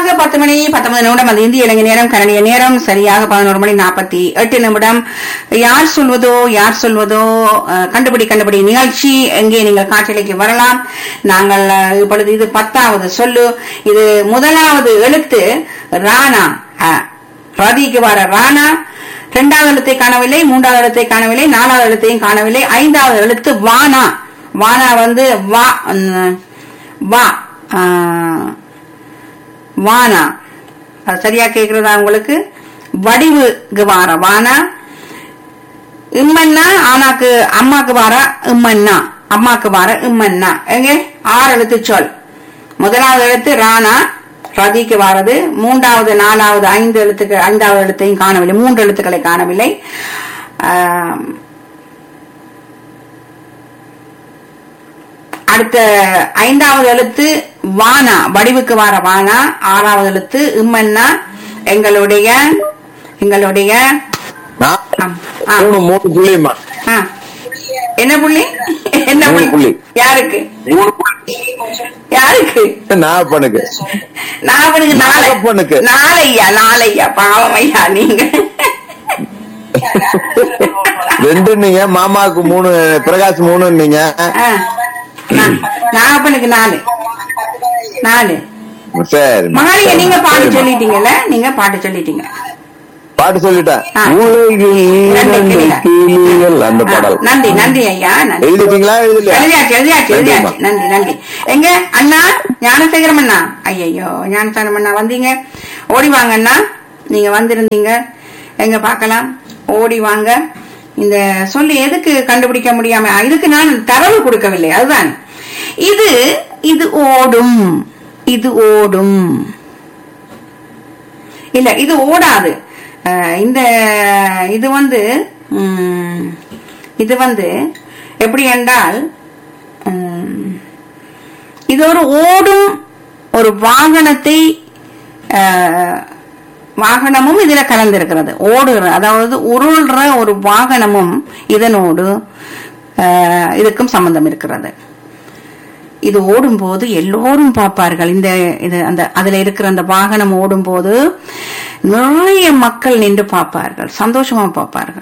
சரியாக பத்து மணி பத்தொன்பது நிமிடம் அது இந்திய இலங்கை நேரம் கனடிய நேரம் சரியாக பதினோரு மணி நாற்பத்தி எட்டு நிமிடம் யார் சொல்வதோ யார் சொல்வதோ அஹ், கண்டுபிடி கண்டுபிடி நிகழ்ச்சி எங்கே நீங்கள் காற்றலைக்கு வரலாம் நாங்கள் அஹ், இப்பொழுது இது பத்தாவது சொல்லு இது முதலாவது எழுத்து ராணா அஹ், ரதிக்கு வர ராணா இரண்டாவது எழுத்தை காணவில்லை மூன்றாவது எழுத்தை காணவில்லை நாலாவது எழுத்தையும் காணவில்லை ஐந்தாவது எழுத்து வானா வானா வந்து வா ம், வா ஆ, வானா அது சரியா கேக்குறதா உங்களுக்கு வடிவுக்கு வார வானா இம்மன்னா ஆனாக்கு அம்மாக்கு வார இம்மன்னா அம்மாக்கு வார இம்மன்னா எங்க ஆறு எழுத்து சொல் முதலாவது எழுத்து ராணா ரதிக்கு வாரது மூன்றாவது நாலாவது ஐந்து எழுத்துக்கு ஐந்தாவது எழுத்தையும் காணவில்லை மூன்று எழுத்துக்களை காணவில்லை ஆம், அடுத்த ஐந்தாவது எழுத்து வானா வடிவுக்கு வார வானா ஆறாவது எழுத்து இம்மன்னா எங்களுடைய எங்களுடைய நான் ஆம், ஆ, மூணு மூணு புள்ளியம்மா ஆ. என்ன புள்ளி என்ன மூணு புள்ளி புள்ளி. யாருக்கு மூணு புள்ளி யாருக்கு நாகப்பனுக்கு நான் அவனுக்கு நாளை நாகப்பனுக்கு. நாளையா நாளையா பாவம் ஐயா நீங்க ரெண்டு நீங்க மாமாவுக்கு மூணு பிரகாஷ் மூணு நீங்க ஆ. நான்- நாகப்பனுக்கு நாலு நாலு சரி மாளிகை நீங்க பாட்டு சொல்லிட்டீங்கல்ல நீங்க பாட்டு சொல்லிட்டீங்க பாட்டு சொல்லிட்டேன் ஆ. உலகில் நன்றி, இரண்டு கிளிகள். கிளிகள் அந்த ஆ, பாடல் நன்றி நன்றி ஐயா நன்றி எழுதிட்டீங்களா எழுதலையா எழுதியாச்சு எழுதியாச்சு எழுதியாச்சு நன்றிம்மா. நன்றி நன்றி எங்க அண்ணா ஞானசேகரம் அண்ணா ஐயையோ ஞானசேகரம் அண்ணா வந்தீங்க ஓடி வாங்க அண்ணா நீங்க வந்திருந்தீங்க எங்க பார்க்கலாம் ஓடி வாங்க இந்த சொல்லி எதுக்கு கண்டுபிடிக்க முடியாம இதுக்கு நான் தரவு கொடுக்கவில்லை அதுதான் இது இது ஓடும் இது ஓடும் இல்ல இது ஓடாது அஹ், இந்த இது வந்து ம், இது வந்து எப்படி என்றால் ம், இது ஒரு ஓடும் ஒரு வாகனத்தை அஹ், வாகனமும் இதுல கலந்திருக்கிறது ஓடுகிற அதாவது உருள்ற ஒரு வாகனமும் இதனோடு அஹ், இதுக்கும் சம்பந்தம் இருக்கிறது இது ஓடும்போது எல்லோரும் பார்ப்பார்கள் இந்த இது அந்த அதுல இருக்கிற அந்த வாகனம் ஓடும்போது நிறைய மக்கள் நின்று பார்ப்பார்கள் சந்தோஷமா பார்ப்பார்கள்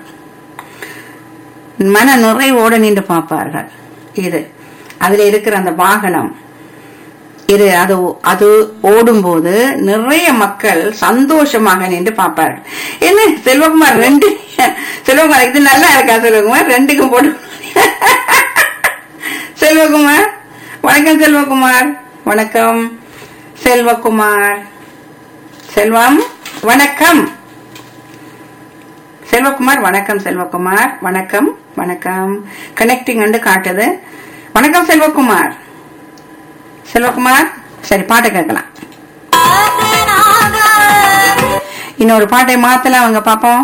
மன நிறைவோடு நின்று பார்ப்பார்கள் இது அதுல இருக்கிற அந்த வாகனம் இது அது அது ஓடும்போது நிறைய மக்கள் சந்தோஷமாக நின்று பார்ப்பார்கள் என்ன செல்வகுமார் ரெண்டு செல்வகுமார் இது நல்லா இருக்கா செல்வகுமார் ரெண்டுக்கும் போட்டு செல்வகுமார் வணக்கம் செல்வகுமார் வணக்கம் செல்வகுமார் செல்வம் வணக்கம் செல்வகுமார் வணக்கம் செல்வகுமார் வணக்கம் வணக்கம் கனெக்டிங் வந்து காட்டுது வணக்கம் செல்வகுமார் செல்வகுமார் சரி பாட்டை கேட்கலாம் இன்னொரு பாட்டை மாத்தலாம் அவங்க பாப்போம்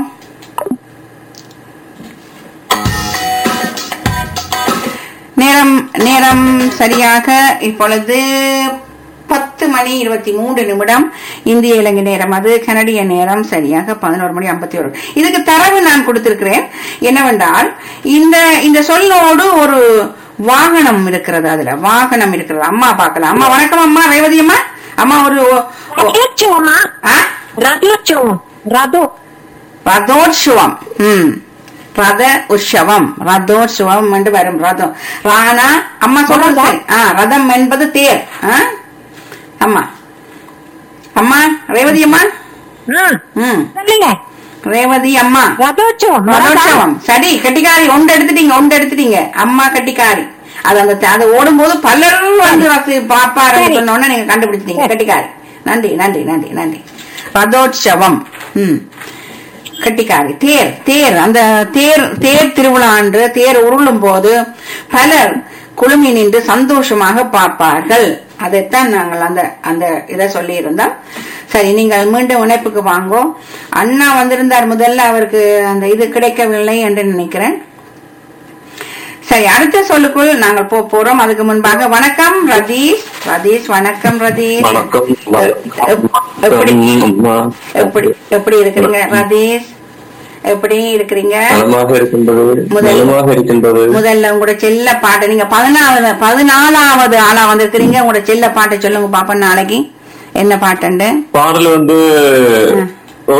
நேரம் நேரம் சரியாக இப்பொழுது பத்து மணி இருபத்தி மூன்று நிமிடம் இந்திய இலங்கை நேரம் அது கனடிய நேரம் சரியாக பதினோரு மணி ஐம்பத்தி ஒரு இதுக்கு தரவு நான் கொடுத்திருக்கிறேன் என்னவென்றால் இந்த இந்த சொல்லோடு ஒரு வாகனம் இருக்கிறது அதுல வாகனம் இருக்கிறது அம்மா பார்க்கலாம் அம்மா வணக்கம் அம்மா ரேவதி அம்மா அம்மா ஒரு ஒ- ஒ- ரதோற்சவமா ஆ? ரதோற்சவம் ரதோ ரதோற்சவம் ம் ரத உற்சவம் ரதோற்சவம் என்று வரும் ரதம் ராணா அம்மா சொல்றது சரி. ஆ ரதம் என்பது தேர் ஆ? அம்மா அம்மா ரேவதி அம்மா ஆ, ம் சொல்லுங்க ரேவதி அம்மா ரதோற்சவம் ரதோற்சவம் சரி கட்டிக்காரி ஒன்று எடுத்துட்டீங்க ஒன்று எடுத்துட்டீங்க அம்மா கட்டிக்காரி அது அந்த அது ஓடும்போது பலரும் வந்து ரசி பாப்பாரு சரி. சொன்னோன்னு நீங்க கண்டுபிடிச்சிட்டீங்க சரி. கட்டிக்காரி நன்றி நன்றி நன்றி நன்றி ரதோற்சவம் ம் கட்டிக்காரி தேர் தேர் அந்த தேர் தேர் திருவிழா அன்று தேர் உருளும் போது பலர் குழுமி நின்று சந்தோஷமாக பார்ப்பார்கள் அதைத்தான் நாங்கள் அந்த அந்த இதை சொல்லி இருந்தோம் சரி நீங்கள் மீண்டும் இணைப்புக்கு வாங்கோ அண்ணா வந்திருந்தார் முதல்ல அவருக்கு அந்த இது கிடைக்கவில்லை என்று நினைக்கிறேன் சரி அடுத்த சொல்லுக்குள் நாங்கள் போக போறோம் அதுக்கு முன்பாக வணக்கம் ரதீஷ் ரதீஷ் வணக்கம் ரதீஷ் வணக்கம் எப்- எப்படி எப்படி எப்படி இருக்கிறீங்க ரதீஷ் எப்படி இருக்கிறீங்க நலமாக இருக்கின்றது முதல்- நலமாக இருக்கின்றது முதல்ல உங்களோட செல்ல பாட்டு நீங்க பதினாவது பதினாலாவது ஆளா வந்திருக்கிறீங்க உங்களோட செல்ல பாட்டை சொல்லுங்க பாப்போம் நாளைக்கு என்ன பாட்டுண்டு பாடல் வந்து ஓ,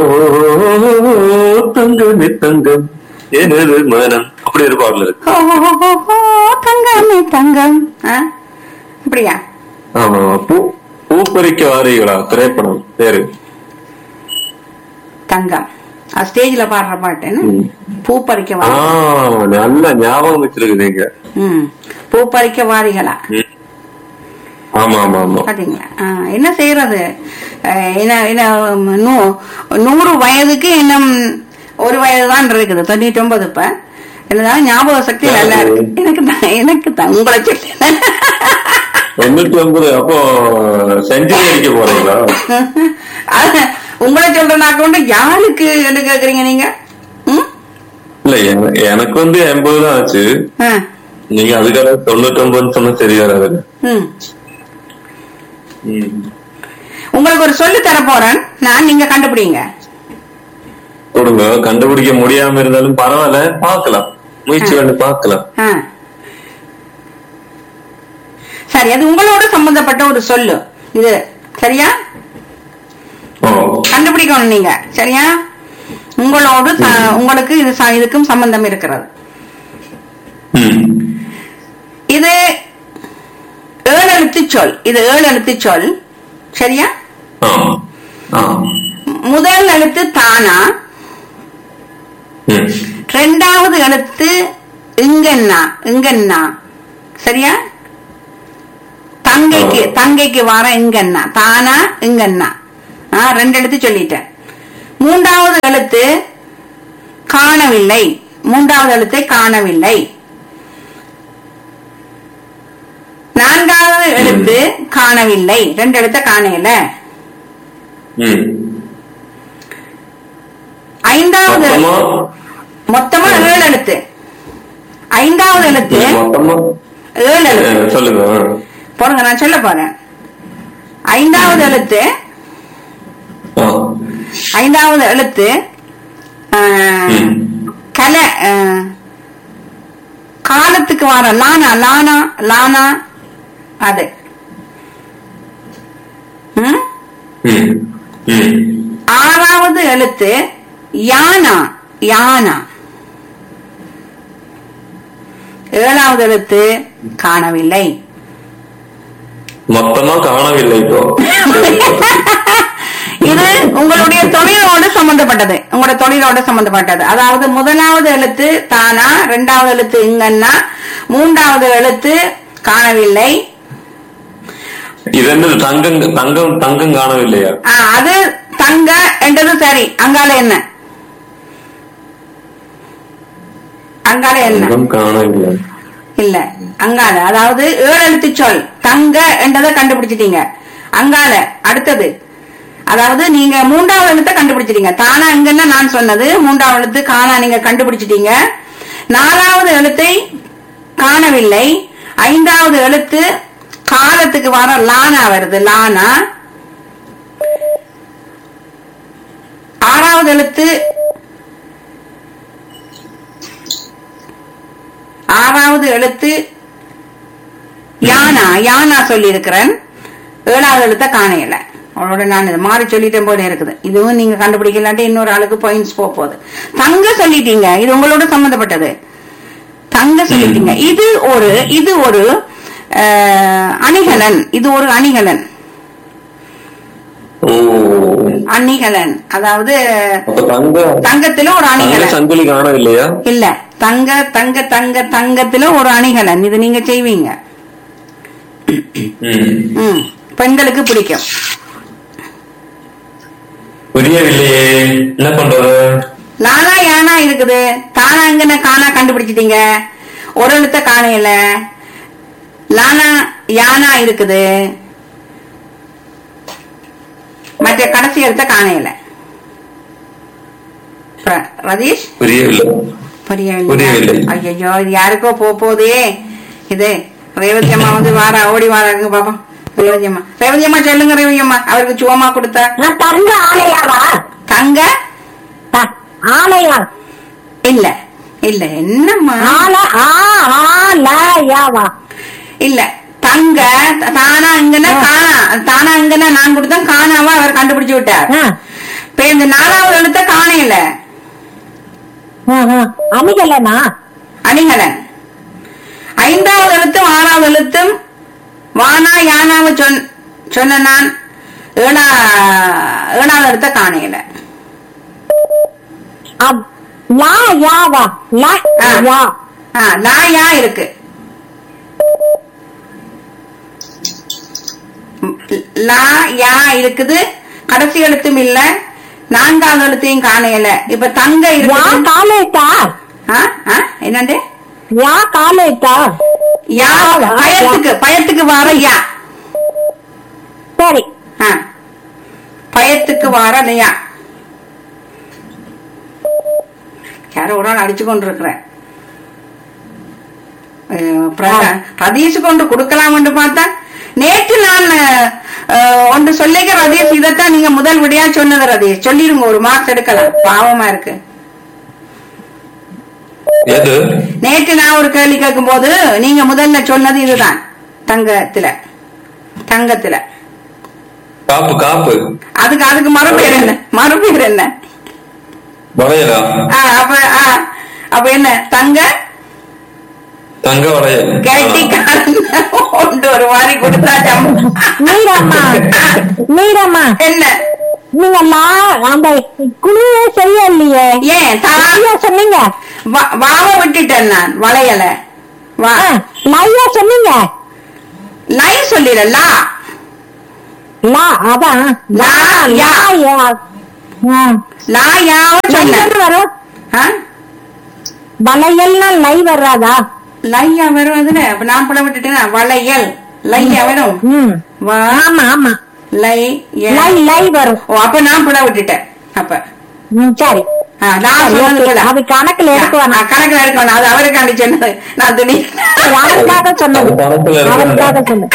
தங்கமே தங்கம் எனது மனம் அப்படி ஒரு பாடல் இருக்கு ஓ, ஓ, ஓ, ஓ, தங்கமே தங்கம் ஆ? அப்படியா ஆமா பூ பூப்பறிக்க வாரீங்களா திரைப்படம் பேரு தங்கம் அது ஸ்டேஜ்ல பாடுற பாட்டு என்ன? ம். பூ பறிக்க ஆ வாரி நல்ல ஞாபகம் வச்சிருக்குதுங்க ம் பூ பறிக்க வாரிகளா ம். ஆமா ஆமா ஆமா பாத்தீங்களா ஆ, என்ன செய்யறது அஹ், என்ன என்ன நூ- நூறு வயதுக்கு இன்னும் ஒரு வயது தான் இருக்குது தொண்ணூத்தி ஒன்பது இப்ப என்னதான் ஞாபக சக்தி நல்லா இருக்கு எனக்கு தான் எனக்கு தான் உங்களை சொல்லி தொண்ணூத்தி ஒன்பது அப்போ செஞ்சுரி அடிக்க போறீங்களா அது உங்களை சொல்றனாக்க வந்து யாருக்கு என்ன கேக்குறீங்க நீங்க ம்? இல்ல என- எனக்கு வந்து எண்பது தான் ஆச்சு ஆ, நீங்க அதுக்காக தொண்ணூத்தி ஒன்பதுன்னு சொன்னா சரி வராது ம். ம். உங்களுக்கு ஒரு சொல்லு தர போறேன் நான் நீங்க கண்டுபிடிங்க கொடுங்க கண்டுபிடிக்க முடியாம இருந்தாலும் பரவாயில்ல பாக்கலாம் முயற்சி பண்ணி பாக்கலாம் ஆ. சரி அது உங்களோட சம்பந்தப்பட்ட ஒரு சொல்லு இது சரியா ஓ கண்டுபிடிக்கணும் நீங்க சரியா உங்களோடு ச- உங்களுக்கு இது ச- இதுக்கும் சம்பந்தம் இருக்கிறது ம். இது ஏழு எழுத்து சொல் இது ஏழு எழுத்து சொல் சரியா ஆ. ஆ. முதல் எழுத்து தானா ம். ரெண்டாவது எழுத்து இங்கண்ணா இங்கண்ணா சரியா தங்கைக்கு தங்கைக்கு வர இங்கண்ணா தானா இங்கண்ணா ஆ, ரெண்டு எழுத்து சொல்லிட்டேன் மூன்றாவது எழுத்து காணவில்லை மூன்றாவது எழுத்தை காணவில்லை நான்காவது எழுத்து காணவில்லை ரெண்டு எழுத்த காணல ம். ஐந்தாவது மொத்தமா மொத்தமா ஏழு எழுத்து ஐந்தாவது எழுத்து மொத்தமா ஏழு ஆ, எழுத்து சொல்லுங்க ஆ. போடுங்க நான் சொல்ல போறேன் ஐந்தாவது எழுத்து ஆ. ஐந்தாவது எழுத்து ஆ, ம். கலை ஆ, காலத்துக்கு வர லானா லானா லானா அது ம்? ம். ம். ஆறாவது எழுத்து யானா யானா ஏழாவது எழுத்து காணவில்லை மொத்தமா காணவில்லை இப்போ இது உங்களுடைய தொழிலோடு சம்பந்தப்பட்டது உங்களோட தொழிலோடு சம்பந்தப்பட்டது அதாவது முதலாவது எழுத்து தானா இரண்டாவது எழுத்து இங்கன்னா மூன்றாவது எழுத்து காணவில்லை இது என்னது தங்கம் தங்கம் தங்கம் காணவில்லையா ஆ, அது தங்க என்றது சரி அங்கால என்ன அங்கால என்ன தங்கம் காணவில்லை இல்ல அங்கால அதாவது ஏழு எழுத்து சொல் தங்க என்றதை கண்டுபிடிச்சிட்டீங்க அங்கால அடுத்தது அதாவது நீங்க மூன்றாவது எழுத்தை கண்டுபிடிச்சிட்டீங்க தானா எங்கன்னா நான் சொன்னது மூன்றாவது எழுத்து காணா நீங்க கண்டுபிடிச்சிட்டீங்க நாலாவது எழுத்தை காணவில்லை ஐந்தாவது எழுத்து காலத்துக்கு வர லானா வருது லானா ஆறாவது எழுத்து ஆறாவது எழுத்து யானா யானா சொல்லி இருக்கிறேன் ஏழாவது எழுத்த காணையில அவளோட நான் இதை மாறி சொல்லிட்டேன் போல இருக்குது இதுவும் நீங்க கண்டுபிடிக்கலாட்டி இன்னொரு ஆளுக்கு பாயிண்ட்ஸ் போக போகுது தங்க சொல்லிட்டீங்க இது உங்களோட சம்பந்தப்பட்டது தங்க சொல்லிட்டீங்க இது ஒரு இது ஒரு அஹ், அணிகலன் இது ஒரு அணிகலன் ஓ அணிகலன் அதாவது அப்ப தங்க தங்கத்துல ஒரு தங்க அணிகலன் சங்கிலி காணவில்லையா இல்ல தங்க தங்க தங்க தங்கத்துல ஒரு அணிகலன் இது நீங்க செய்வீங்க ம். ம் பெண்களுக்கு பிடிக்கும் புரியவில்லையே என்ன பண்றது லானா யானா இருக்குது தானா எங்கன காணா கண்டுபிடிச்சிட்டீங்க ஒரு எழுத்த காணையில லானா யானா இருக்குது மற்ற கடைசி எழுத்த காணையில பிர- ரதீஷ் புரியவில்லை புரியவில்லை புரியவில்லை. ஐயோ இது யாருக்கோ போக போதே இது ரேவதி அம்மா வந்து வாரா ஓடி வாராங்க பாப்போம் ரேவதி அம்மா ரேவதி அம்மா சொல்லுங்க ரேவதி அம்மா அவருக்கு சுவமா கொடுத்தா நான் தங்க ஆலையாவா தங்க த- ஆலையா இல்ல இல்ல என்னம்மா ஆல ஆ ஆலையாவா இல்ல தங்க தானா இங்கன்னா காணா தானா இங்கன்னா நான் கொடுத்தேன் காணாம அவர் கண்டுபிடிச்சு விட்டார் ஆ, இப்ப இந்த நாலாவது எழுத்த காணையில ஆ, ஆ. அணிகலனா அணிகலன் ஐந்தாவது எழுத்தும் ஆறாவது எழுத்தும் வானா யானாவ சொன் சொன்ன நான் ஏழா ஏழாவது எழுத்த காணையில அப்- லா யாவா லா ஆ. யா ஆ, லா யா இருக்கு ம், லா யா இருக்குது கடைசி எழுத்தும் இல்ல நான்காவது எழுத்தையும் காணையில இப்ப தங்க யா இருக்குது காலேட்டா ஆ, ஆ, என்னண்டு யா காலேட்டா யா பயத்துக்கு பயத்துக்கு வார யா சரி ஆ. பயத்துக்கு வார அந்த யா யாரோ ஒரு நாள் அடிச்சு கொண்டு இருக்கிறேன் ரதீஷ் கொண்டு கொடுக்கலாம் என்று பார்த்தா நேற்று நான் அஹ், ஒன்று சொல்லிக்க ரதீஷ் இதைத்தான் நீங்க முதல் விடையா சொன்னது ரதீஷ் சொல்லிருங்க ஒரு மார்க்ஸ் எடுக்கலாம் பாவமா இருக்கு எது நேற்று நான் ஒரு கேள்வி கேட்கும் போது நீங்க முதல்ல சொன்னது இதுதான் தங்கத்துல தங்கத்துல காப்பு காப்பு அதுக்கு அதுக்கு மறுபேர் என்ன மறுபேர் என்ன வளையலா ஆ, அப்ப ஆ, அப்ப என்ன தங்க தங்க வளையல் கட்டிக்காரன் ஒன்று ஒரு மாதிரி கொடுத்தா ஜம்- மீரம்மா மீரம்மா என்ன நீங்க லா அந்த குழுவே செய்யலையே ஏன் தா- சரியா சொன்னீங்க வா- வாவ விட்டுட்டேன் நான் வளையல வா ஆ, லையா சொன்னீங்க லைன் சொல்லிட லா லா அதான் லா, யா. யா ஆ. லா யாவ சொன்ன லைன்னு வரும் ஆ? வளையல்னா லை வராதா லையா வரும் அதுல அப்ப நான் புல விட்டுட்டேனா வளையல் லையா வரும் ம் வா ஆமா ஆமா லை ய- லை லை வரும் ஓ அப்ப நான் புல விட்டுட்டேன் அப்ப ம், சரி ஆ, நான் சரி, சொன்னது okay. புல. அது கணக்குல எடுக்க ஆ, வேணாம். கணக்குல எடுக்க வேணாம் அது அவருக்காண்டி சொன்னது நான் துணி அவருக்காக சொன்னது அது பணத்துல இருக்கு. அவருக்காக சொன்னது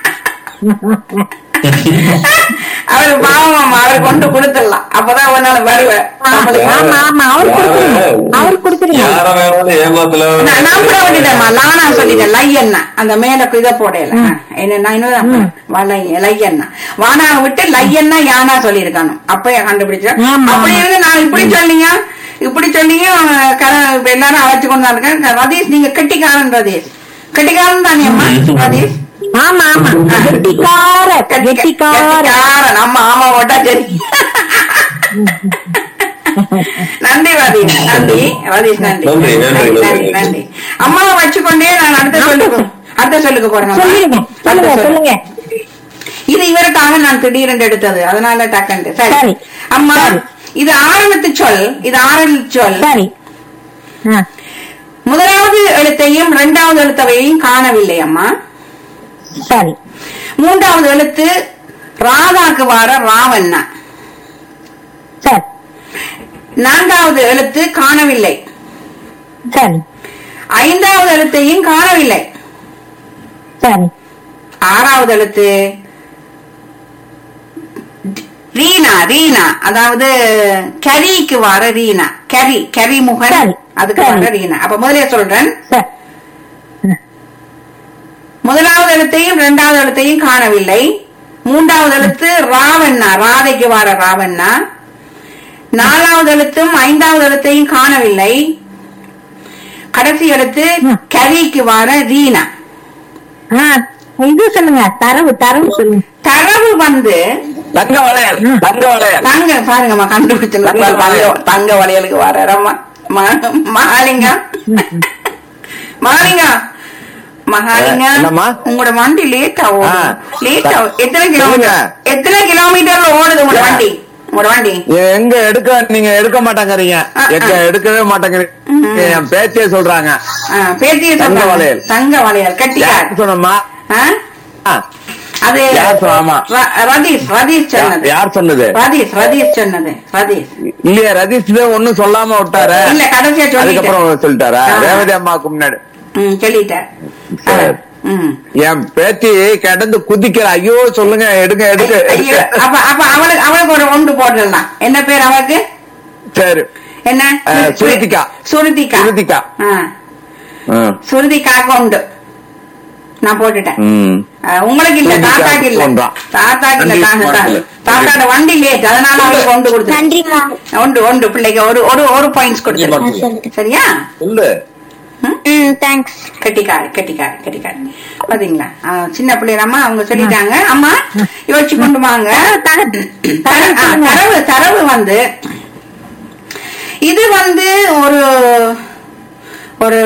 அவர் பாவம் அவர் கொண்டு கொடுத்துடலாம் அப்பதான் ஒரு நாள் வருவேன் நம்மளுக்கு. ஆமா ஆமா அவர் கொடுத்துருங்க அவர் கொடுத்துருங்க யார வேணாலும் ஏமாத்தல நான் நான் கூட விட்டுட்டேன்மா லானா சொல்லிட்டேன் லை என்ன அந்த மேல இதை போடையில என்ன நான் இன்னும் வலை லை என்ன வானா விட்டு லை என்ன யானா சொல்லியிருக்கானு அப்ப கண்டுபிடிச்சேன் ஆமா, அப்படி ஆமா. இருந்து நான் இப்படி சொன்னீங்க இப்படி சொன்னீங்க க- இப்ப எல்லாரும் அழைச்சு கொண்டு இருக்கேன் ரதீஷ் நீங்க கெட்டிக்காரன் ரதீஷ் கெட்டிக்காரன் தானே அம்மா ரதீஷ் ஆமா ஆமா கெட்டிக்கார கெட்டிக்க- கெட்டிக்கார கெட்டிக்காரன் ஆமா ஆமா ஓட்டா சரி நன்றி ரதீஷ் நன்றி ரதீஷ் நன்றி நன்றி, நன்றி, நன்றி நன்றி. நன்றி அம்மாவை வச்சுக்கொண்டே நான் அடுத்த சொல்லுக்கு அடுத்த சொல்லுக்கு போறேன் அம்மா. சொல்லிடுங்க சொல்லுங்க அடுத்த சொல்லு. சொல்லுங்க இது இவருக்காக நான் திடீரென்று எடுத்தது அதனால டக்கண்டு சரி சரி. அம்மா சரி. இது ஆரம்பத்து சொல் இது ஆரம்பத்து சொல் சரி ஆ, முதலாவது எழுத்தையும் இரண்டாவது எழுத்தவையும் காணவில்லை அம்மா சரி மூன்றாவது எழுத்து ராதாக்கு வார ராவண்ணா சரி நான்காவது எழுத்து காணவில்லை சரி ஐந்தாவது எழுத்தையும் காணவில்லை சரி ஆறாவது எழுத்து ரீனா ரீனா அதாவது கரிக்கு வர ரீனா கரி கரி முகன் சரி, அதுக்கு சரி. வர ரீனா அப்ப முதலே சொல்றேன் சரி முதலாவது எழுத்தையும் இரண்டாவது எழுத்தையும் காணவில்லை மூன்றாவது எழுத்து ராவண்ணா ராதைக்கு வர ராவண்ணா நாலாவது எழுத்தும் ஐந்தாவது எழுத்தையும் காணவில்லை கடைசி எழுத்து ம். கரிக்கு வர ரீனா ஆ, இது சொல்லுங்க தரவு தரவு சொல்லுங்க தரவு வந்து தங்க வளையல் தங்க வளையல் தங்க பாருங்கம்மா கண்டுபிடிச்சு தங்க வளையல். தங்க வளையலுக்கு வரமா மகாலிங்கம் மகாலிங்கம் மகாலிங்கம் என்னம்மா? உங்களோட வண்டி லேட் ஆகும் ஆ. லேட் ஆகும் எத்தனை சொல்லுங்க. கிலோமீட்டர் எத்தனை கிலோமீட்டர்ல ஓடுது உங்களோட வண்டி உங்களோட வண்டி எங்க எடுக்க நீங்க எடுக்க மாட்டேங்கிறீங்க ஆ, ஆ. எங்க எடுக்கவே மாட்டேங்கிறீங்க என் பேத்தியே சொல்றாங்க ஆ, பேத்தியை தங்க சொல்றாங்க. வளையல். தங்க வளையல் கட்டிக்கார் யார் சொன்னம்மா ஆ? ஆ, அது யார் சொ- ஆமா. ர- ரதீஷ் ரதீஷ் சொன்னது யார் சொன்னது ரதீஷ் ரதீஷ் சொன்னது ரதீஷ் இல்லையா ரதீஷ் தான் ஒண்ணும் சொல்லாம விட்டாரு இல்ல கடைசியா சொல்லிட்டேன் அதுக்கப்புறம் சொல்லிட்டாரா ஆ. ரேவதி அம்மாவுக்கு முன்னாடி ம் சொல்லிட்டேன் சரி. ம் என் பேத்தி கிடந்து குதிக்கிற ஐயோ சொல்லுங்க எடுங்க எடுங்க ஐயோ, அப்ப அப்ப அவளுக்கு அவளுக்கு ஒரு ஒன்று போட்டுடலாம் என்ன பேர் அவளுக்கு சரி என்ன அஹ், சுருதிகா. சுருதிகா சுருதிகா. ஆ, ம். சுருதிகாக்கு உண்டு நான் போட்டுட்டேன் ம் அஹ், உங்களுக்கு இல்ல உங்களுக்கு தாத்தாக்கு இல்ல ஒன்றா. தாத்தாக்கு இல்ல நன்றி, தாத்தா வாழ்த்துக்கள். தாத்தாட வண்டி லேட் அதனால அவருக்கு கொண்டு கொடுத்து நன்றிமா ஒன்று ஒன்று பிள்ளைக்கு ஒரு ஒரு ஒரு பாயிண்ட்ஸ் கொடுத்து நன்றி. சரியா இல்ல ம் தேங்க்ஸ் கெட்டிக்காரி கெட்டிக்காரி கெட்டிக்காரி பாத்தீங்களா அஹ், சின்ன பிள்ளைகளம்மா அவங்க சொல்லிட்டாங்க அம்மா யோசிச்சு கொண்டு வாங்க தர- ஆ, தரவு தரவு வந்து இது வந்து ஒரு ஒரு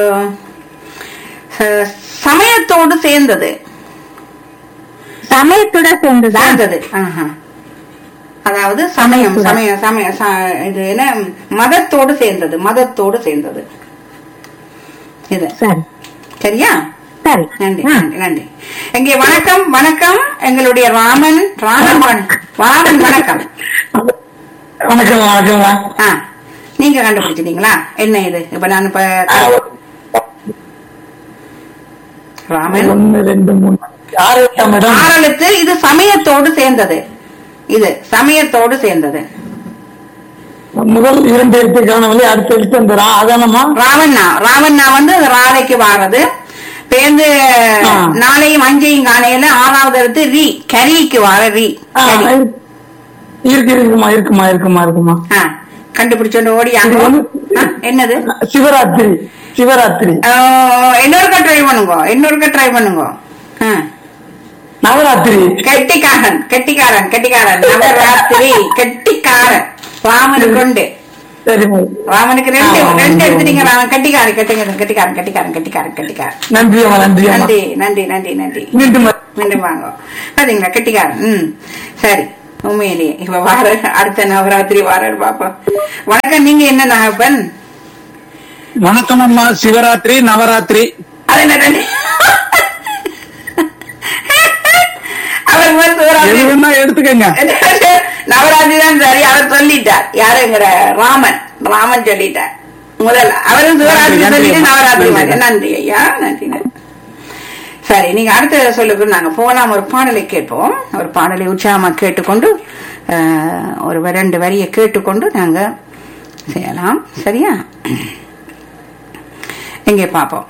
ச- சமயத்தோடு சேர்ந்தது சமயத்தோட சேர்ந்துதா சேர்ந்தது ஆஹா. அதாவது சமயம் சமயம் சமய ச- இது என்ன மதத்தோடு சேர்ந்தது மதத்தோடு சேர்ந்தது இது சரி சரியா சரி நன்றி ஆ. நன்றி நன்றி எங்கே வணக்கம் வணக்கம் எங்களுடைய ராமன் ராமன் வண- ராமன் வணக்கம் வணக்கம் வணக்கம்மா ஆ நீங்க கண்டுபிடிச்சிட்டீங்களா என்ன இது இப்ப நான் இப்ப ராமன் ஒன்னு ரெண்டு மூணு ஆறு மேடம் ஆரலுக்கு இது சமயத்தோடு சேர்ந்தது இது சமயத்தோடு சேர்ந்தது முதல் இரண்டு எழுத்து காணவில்லை அடுத்த எழுத்து அந்த ரா அதானம்மா ராவண்ணா ராவண்ணா வந்து அது ராதைக்கு வாரது பேருந்து ஆ. நாளையும் அஞ்சையும் காணையில ஆறாவது எடுத்து ரி கரிக்கு வார ரி ஆ, கரி இருக்கு இருக்குமா இருக்குமா இருக்குமா இருக்குமா ஆ, கண்டுபிடிச்சோண்டு ஓடியாங்க இது வந்து- ஆ, என்னது சிவராத்திரி சிவராத்திரி ஆ, இன்னொருக்கா ட்ரை பண்ணுங்க இன்னொருக்கா ட்ரை பண்ணுங்க ஆ. நவராத்திரி கெட்டிக்காரன் கெட்டிக்காரன் கெட்டிக்காரன் நவராத்திரி கெட்டிக்காரன் ராமனுக்கு உண்டு சரிம்மா ராமனுக்கு ரெண்டு ஆமா, ரெண்டு ஆமா. எடுத்துட்டீங்க ராமன் கெட்டிக்காரன் கெட்டிக்காரன் கெட்டிக்காரன் கெட்டிக்காரன் கெட்டிக்காரன் கெட்டிக்காரன் நன்றி அம்மா நன்றி அம்மா நன்றி நன்றி நன்றி நன்றி மீண்டும் மீண்டும் வாங்க பாத்தீங்களா கெட்டிக்காரன் ம் சரி உண்மையிலேயே இப்ப வார அடுத்த நவராத்திரி வாரன்னு பாப்போம் வணக்கம் நீங்க என்ன நாகப்பன் வணக்கம் அம்மா சிவராத்திரி நவராத்திரி அது என்ன ரெண்டு? அவர் வந்து எது சிவராத்திரி வேணா எடுத்துக்கங்க நவராத்திரி தான் சரி அவர் சொல்லிட்டார் யாருங்கிற ராமன் ராமன் சொல்லிட்டார் முதல்ல அவரும் சிவராத்திரி நன்றி, சொல்லிட்டு நன்றி. நவராத்திரி நன்றி. மாதிரி நன்றி ஐயா நன்றி நன்றி சரி நீங்க அடுத்த சொல்லுக்கு நாங்க போலாம் ஒரு பாடலை கேட்போம் ஒரு பாடலை உற்சாகமா கேட்டுக்கொண்டு அஹ், ஒரு வ- ரெண்டு வரியை கேட்டுக்கொண்டு நாங்க செய்யலாம் சரியா எங்கே பார்ப்போம்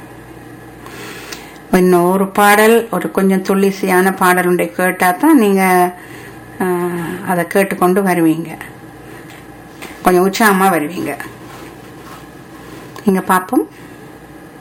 இன்னும் ஒரு பாடல் ஒரு கொஞ்சம் துள்ளிசையான பாடல் ஒன்றை கேட்டா தான் நீங்க அஹ், அதை கேட்டுக்கொண்டு வருவீங்க கொஞ்சம் உற்சாகமா வருவீங்க நீங்க பார்ப்போம்